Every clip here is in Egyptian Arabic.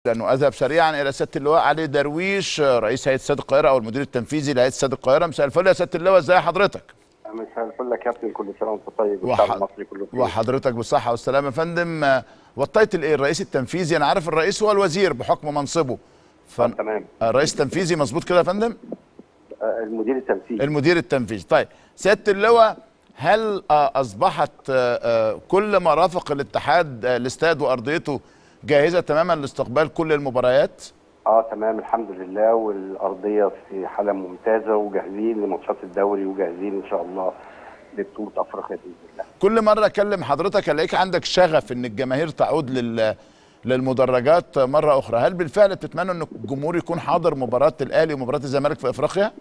لانه اذهب سريعا الى سياده اللواء علي درويش رئيس هيئه استاد القاهره او المدير التنفيذي لهيئه استاد القاهره مساء الفل يا سياده اللواء ازي حضرتك مساء الفل يا كابتن كل سنه وانت طيب وح- والشعب المصري كله بخير. وحضرتك بالصحه والسلامه يا فندم آه، والتايتل ايه الرئيس التنفيذي انا عارف الرئيس هو الوزير بحكم منصبه ف... آه، تمام الرئيس التنفيذي مظبوط كده يا فندم آه، المدير التنفيذي المدير التنفيذي طيب سياده اللواء هل آه، اصبحت آه، آه، كل مرافق الاتحاد آه، الاستاد وارضيته جاهزه تماما لاستقبال كل المباريات اه تمام الحمد لله والارضيه في حاله ممتازه وجاهزين لماتشات الدوري وجاهزين ان شاء الله لبطوله افريقيا باذن الله كل مره اكلم حضرتك الاقيك عندك شغف ان الجماهير تعود لل للمدرجات مره اخرى هل بالفعل بتتمنى ان الجمهور يكون حاضر مباراه الاهلي ومباراه الزمالك في افريقيا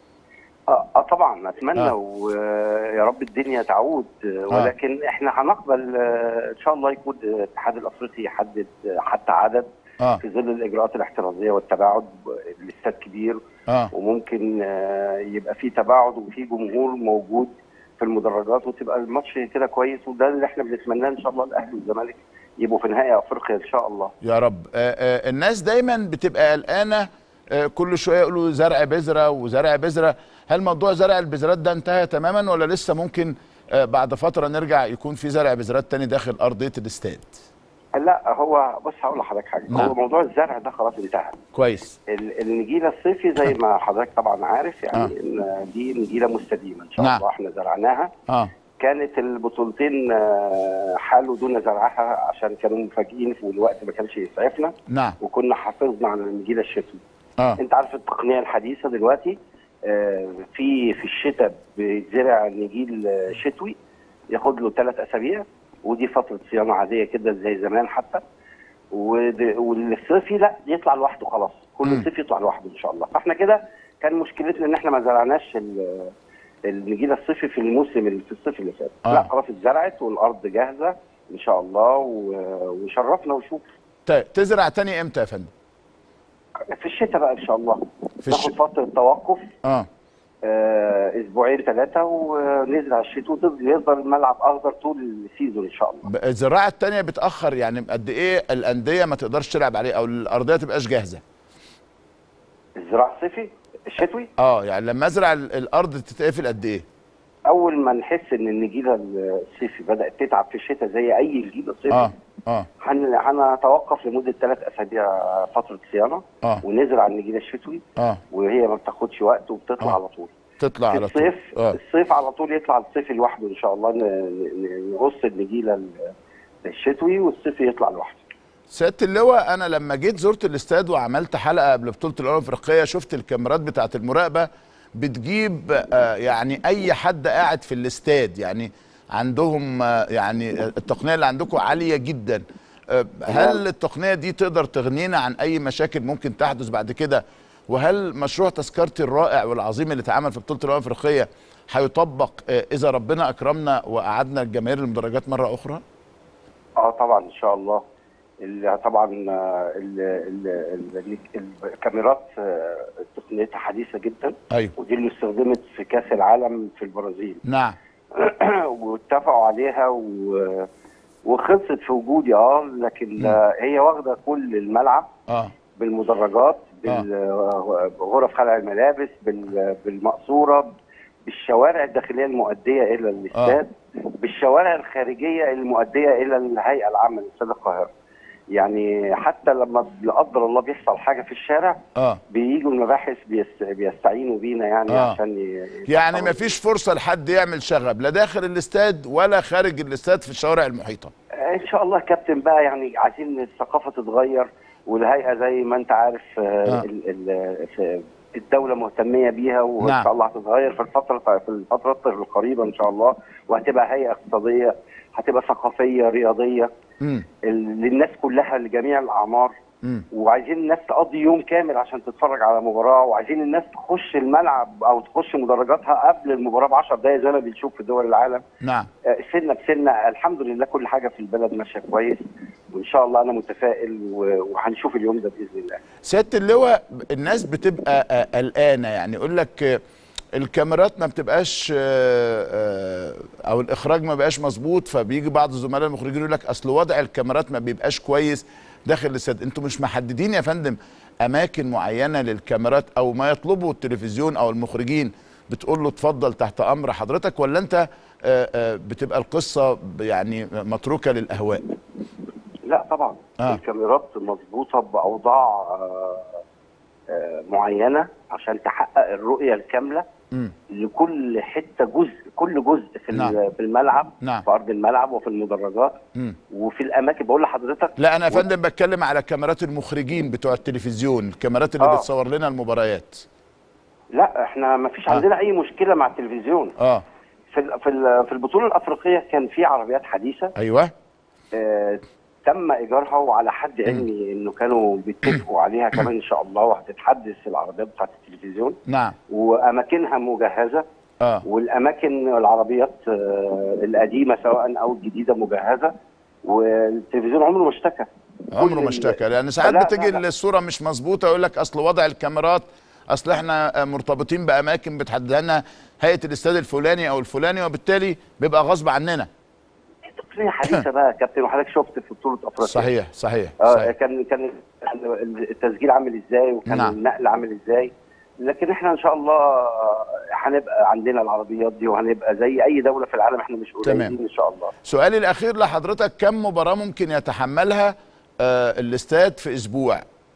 اه, آه طبعا اتمنى آه. ويا رب الدنيا تعود آه. ولكن احنا هنقبل آه، ان شاء الله يكون الاتحاد الافريقي يحدد آه، حتى عدد اه في ظل الاجراءات الاحترازيه والتباعد الاستاد كبير اه وممكن آه، يبقى في تباعد وفي جمهور موجود في المدرجات وتبقى الماتش كده كويس وده اللي احنا بنتمناه ان شاء الله الاهلي والزمالك يبقوا في نهائي افريقيا ان شاء الله يا رب آه آه الناس دايما بتبقى قلقانه آه كل شويه يقولوا زرع بذره وزرع بذره هل موضوع زرع البذرات ده انتهى تماما ولا لسه ممكن آه بعد فتره نرجع يكون في زرع بذرات تاني داخل ارضيه الاستاد لا هو بص هقول لحضرتك حاجه نعم. هو موضوع الزرع ده خلاص انتهى كويس ال- النجيله الصيفي زي ما حضرتك طبعا عارف يعني آه. ان دي نجيله مستديمه ان شاء نعم. الله احنا زرعناها اه كانت البطولتين آه، حالوا دون زرعها عشان كانوا مفاجئين والوقت ما كانش يسعفنا نعم وكنا حافظنا على النجيله الشتوي اه انت عارف التقنيه الحديثه دلوقتي آه، في في الشتاء بيتزرع نجيل آه، شتوي ياخد له ثلاث اسابيع ودي فتره صيانه عاديه كده زي زمان حتى ود- والصيفي لا يطلع لوحده خلاص كل مم. صيف يطلع لوحده ان شاء الله فاحنا كده كان مشكلتنا ان احنا ما زرعناش ال- النجيله الصيفي في الموسم اللي في الصيف اللي فات آه. لا خلاص اتزرعت والارض جاهزه ان شاء الله و- وشرفنا وشوف طيب تزرع تاني امتى يا فندم في الشتاء بقى ان شاء الله في ناخد الشتاء فتره توقف اه آه، اسبوعين ثلاثه ونزرع الشتاء وتفضل- يفضل الملعب اخضر طول السيزون ان شاء الله ب- الزراعه التانيه بتاخر يعني قد ايه الانديه ما تقدرش تلعب عليه او الارضيه تبقاش جاهزه الزراعه الصيفي الشتوي اه يعني لما ازرع ال- الارض تتقفل قد ايه اول ما نحس ان النجيله الصيفي بدات تتعب في الشتاء زي اي نجيله صيفي اه اه هن- هنتوقف لمده ثلاث اسابيع فتره صيانه اه ونزرع النجيله الشتوي اه وهي ما بتاخدش وقت وبتطلع آه. على طول تطلع على طول الصيف اه الصيف على طول يطلع الصيف لوحده ان شاء الله ن- ن- نقص النجيله ال- الشتوي والصيف يطلع لوحده سياده اللواء انا لما جيت زرت الاستاد وعملت حلقه قبل بطوله الامم الافريقيه شفت الكاميرات بتاعه المراقبه بتجيب آه يعني اي حد قاعد في الاستاد يعني عندهم آه يعني التقنيه اللي عندكم عاليه جدا آه هل التقنيه دي تقدر تغنينا عن اي مشاكل ممكن تحدث بعد كده وهل مشروع تذكرتي الرائع والعظيم اللي اتعمل في بطوله الامم الافريقيه هيطبق آه اذا ربنا اكرمنا وقعدنا الجماهير المدرجات مره اخرى اه طبعا ان شاء الله ال- طبعا آه، ال- ال- ال- ال- الكاميرات آه، تقنيتها حديثه جدا ايوه ودي اللي استخدمت في كاس العالم في البرازيل نعم واتفقوا عليها و... وخلصت في وجودي اه لكن مم. آه، هي واخده كل الملعب اه بالمدرجات بغرف خلع الملابس بال- بالمقصوره بالشوارع الداخليه المؤديه الى الاستاد بالشوارع الخارجيه المؤديه الى الهيئه العامه لاستاد القاهره يعني حتى لما لا قدر الله بيحصل حاجه في الشارع اه بييجوا المباحث بيست... بيستعينوا بينا يعني آه. عشان ي... يعني يطلعوا. مفيش فرصة لحد يعمل شغب لا داخل الاستاد ولا خارج الاستاد في الشوارع المحيطة ان شاء الله يا كابتن بقى يعني عايزين الثقافه تتغير والهيئه زي ما انت عارف آه. آه. ال... ال... في الدوله مهتميه بيها وان نعم. شاء الله هتتغير في الفتره في الفترات القريبه ان شاء الله وهتبقى هيئه اقتصاديه هتبقى ثقافيه رياضيه امم ال- للناس كلها لجميع الاعمار امم وعايزين الناس تقضي يوم كامل عشان تتفرج على مباراه وعايزين الناس تخش الملعب او تخش مدرجاتها قبل المباراه ب 10 دقائق زي ما بنشوف في دول العالم نعم آه، سنه بسنه الحمد لله كل حاجه في البلد ماشيه كويس وان شاء الله انا متفائل و- وهنشوف اليوم ده باذن الله سيادة اللواء الناس بتبقى آه، قلقانة يعني يقول لك آه، الكاميرات ما بتبقاش آه، آه، او الاخراج ما بقاش مظبوط فبيجي بعض الزملاء المخرجين يقول لك اصل وضع الكاميرات ما بيبقاش كويس داخل الاستاد انتوا مش محددين يا فندم اماكن معينه للكاميرات او ما يطلبه التلفزيون او المخرجين بتقول له اتفضل تحت امر حضرتك ولا انت آه، آه، بتبقى القصه ب- يعني متروكه للاهواء لا طبعا آه. الكاميرات مظبوطه باوضاع آه، آه، معينه عشان تحقق الرؤيه الكامله مم. لكل حته جزء كل جزء في نعم. نعم. في الملعب نعم. في ارض الملعب وفي المدرجات مم. وفي الاماكن بقول لحضرتك لا انا يا فندم بتكلم على كاميرات المخرجين بتوع التلفزيون الكاميرات اللي آه. بتصور لنا المباريات لا احنا ما فيش آه. عندنا اي مشكله مع التلفزيون اه في ال- في ال- في البطوله الافريقيه كان في عربيات حديثه ايوه آه، تم ايجارها وعلى حد علمي انه كانوا بيتفقوا عليها كمان ان شاء الله وهتتحدث العربيات بتاعت التلفزيون نعم واماكنها مجهزه اه والاماكن العربيات آه، القديمه سواء او الجديده مجهزه والتلفزيون عمره ما اشتكى عمره كل ما ال- اشتكى لان ساعات لا، لا، بتيجي لا. الصوره مش مظبوطه يقول لك اصل وضع الكاميرات اصل احنا مرتبطين باماكن بتحددها لنا هيئه الاستاد الفلاني او الفلاني وبالتالي بيبقى غصب عننا تقنيه حديثه بقى يا كابتن وحضرتك شفت في بطوله افريقيا صحيح صحيح, اه صحيح. كان كان التسجيل عامل ازاي وكان نعم. النقل عامل ازاي لكن احنا ان شاء الله هنبقى عندنا العربيات دي وهنبقى زي اي دوله في العالم احنا مش تمام. قليلين ان شاء الله سؤالي الاخير لحضرتك كم مباراه ممكن يتحملها آه الاستاد في اسبوع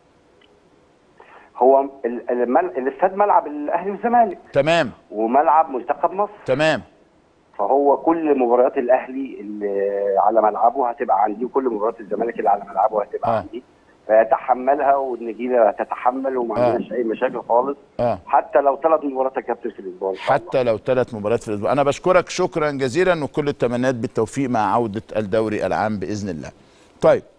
هو ال- المل... الاستاد ملعب الاهلي والزمالك تمام وملعب منتخب مصر تمام فهو كل مباريات الاهلي اللي على ملعبه هتبقى عندي وكل مباريات الزمالك اللي على ملعبه هتبقى آه. آه. عندي فيتحملها والنجيله هتتحمل وما آه. عندناش اي مشاكل خالص اه حتى لو ثلاث مباريات يا كابتن في الاسبوع إن شاء الله. حتى لو ثلاث مباريات في الاسبوع انا بشكرك شكرا جزيلا وكل التمنيات بالتوفيق مع عوده الدوري العام باذن الله طيب